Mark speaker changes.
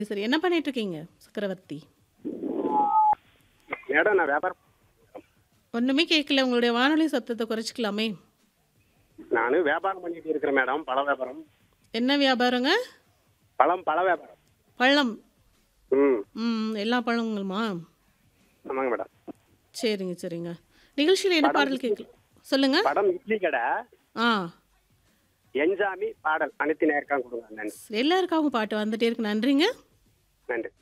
Speaker 1: சரி என்ன பண்ணிட்டு இருக்கீங்க சக்கரவர்த்தி
Speaker 2: மேடம் நான் வியாபாரம்
Speaker 1: ஒண்ணுமே கேட்கல உங்களுடைய வானொலி சத்தத்தை குறைச்சிக்கலாமே
Speaker 2: நான் வியாபாரம் பண்ணிட்டு இருக்கிறேன் மேடம் பழ வியாபாரம்
Speaker 1: என்ன வியாபாரங்க
Speaker 2: பழம் பழ வியாபாரம்
Speaker 1: பழம்
Speaker 2: ம்
Speaker 1: ம் எல்லா பழங்களுமா
Speaker 2: ஆமாங்க மேடம்
Speaker 1: சரிங்க சரிங்க நிகழ்ச்சியில் என்ன பாடல் கேட்கலாம் சொல்லுங்க
Speaker 2: படம் இட்லி கடை
Speaker 1: ஆ
Speaker 2: என்ஜாமி பாடல் அனைத்து நேர்க்காக கொடுங்க நன்றி
Speaker 1: எல்லாருக்காகவும் பாட்டு வந்துட்டே இருக்கு நன்றிங்க
Speaker 2: நன்றி